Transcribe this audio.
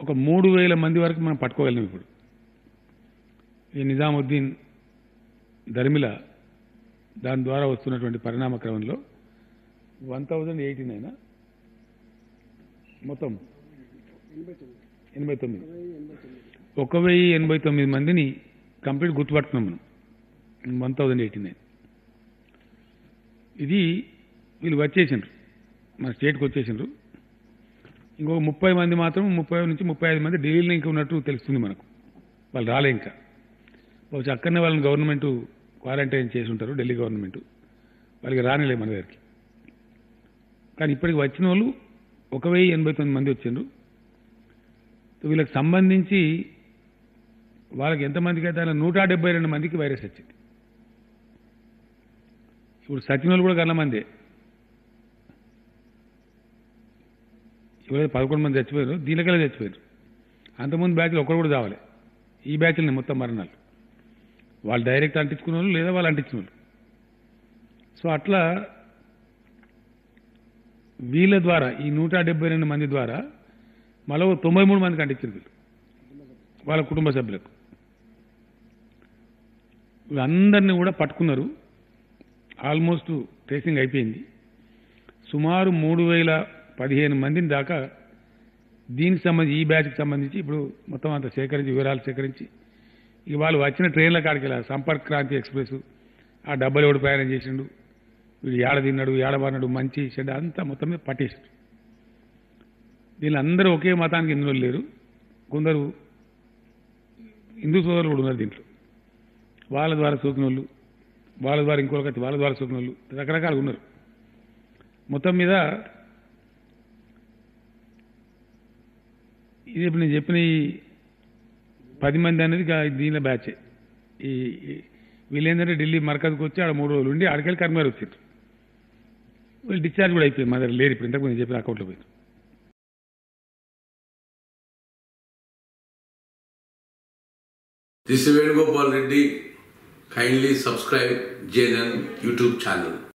ఒక మూడు వేల మంది వరకు మనం పట్టుకోగలం ఇప్పుడు ఈ నిజాముద్దీన్ ధర్మిల దాని ద్వారా వస్తున్నటువంటి పరిణామ క్రమంలో వన్ థౌజండ్ ఎయిటీన్ అయినా మొత్తం ఎనభై తొమ్మిది ఒక వెయ్యి ఎనభై తొమ్మిది మందిని కంప్లీట్ గుర్తుపట్టుకున్నాం మనం వన్ థౌజండ్ ఎయిటీ నైన్ ఇది వీళ్ళు వచ్చేసిండ్రు మన స్టేట్కి వచ్చేసిండ్రు ఇంకొక ముప్పై మంది మాత్రం ముప్పై నుంచి ముప్పై ఐదు మంది ఢిల్లీలో ఇంకా ఉన్నట్టు తెలుస్తుంది మనకు వాళ్ళు రాలే ఇంకా బహుశా అక్కడనే వాళ్ళని గవర్నమెంట్ క్వారంటైన్ చేసి ఉంటారు ఢిల్లీ గవర్నమెంట్ వాళ్ళకి రానిలే మన దగ్గరికి కానీ ఇప్పటికి వచ్చిన వాళ్ళు ఒక వెయ్యి ఎనభై తొమ్మిది మంది వచ్చిండ్రు వీళ్ళకి సంబంధించి వాళ్ళకి ఎంతమందికి అయితే అలా నూట డెబ్బై రెండు మందికి వైరస్ వచ్చింది ఇప్పుడు సచిన వాళ్ళు కూడా గల్ల మందే ఇవాళ పదకొండు మంది చచ్చిపోయారు దీనికల్లా చచ్చిపోయారు అంతకుముందు బ్యాచ్లు ఒక్కరు కూడా చావాలి ఈ బ్యాచ్లని మొత్తం మరణాలు వాళ్ళు డైరెక్ట్ అంటించుకున్న వాళ్ళు లేదా వాళ్ళు అంటించిన వాళ్ళు సో అట్లా వీళ్ళ ద్వారా ఈ నూట డెబ్బై రెండు మంది ద్వారా మళ్ళీ ఓ తొంభై మూడు మందికి అంటించారు వీళ్ళు వాళ్ళ కుటుంబ సభ్యులకు వీళ్ళందరినీ కూడా పట్టుకున్నారు ఆల్మోస్ట్ ట్రేసింగ్ అయిపోయింది సుమారు మూడు వేల పదిహేను మందిని దాకా దీనికి సంబంధించి ఈ బ్యాచ్కి సంబంధించి ఇప్పుడు మొత్తం అంతా సేకరించి వివరాలు సేకరించి ఇక వాళ్ళు వచ్చిన ట్రైన్ల కాడికి వెళ్ళారు సంపర్క్ క్రాంతి ఎక్స్ప్రెస్ ఆ డబ్బలు ఎవడు ప్రయాణం చేసిండు వీడు ఏడ తిన్నాడు ఏడబారినాడు మంచి చెడ్డ అంతా మొత్తం మీద పట్టేసాడు వీళ్ళందరూ ఒకే మతానికి ఇందులో లేరు కొందరు హిందూ సోదరులు కూడా ఉన్నారు దీంట్లో వాళ్ళ ద్వారా సోకిన వాళ్ళు వాళ్ళ ద్వారా ఇంకొకటి వాళ్ళ ద్వారా సోకిన వాళ్ళు రకరకాలుగా ఉన్నారు మొత్తం మీద ఇది ఇప్పుడు నేను చెప్పిన ఈ పది మంది అనేది గా- దీనిలో బ్యాచ్ ఈ ఈ- వీళ్ళు ఏంటంటే ఢిల్లీ మరకజ్కి వచ్చి ఆడ మూడు రోజులు ఉండి ఆడికెళ్ళి కర్మారు వచ్చారు వీళ్ళు డిశ్చార్జ్ కూడా అయిపోయింది మా దగ్గర లేరు ఇప్పుడు ఇంతకు నేను చెప్పిన అకౌంట్లో పోయింది This is Venugopal Reddy. Kindly subscribe JNN YouTube channel.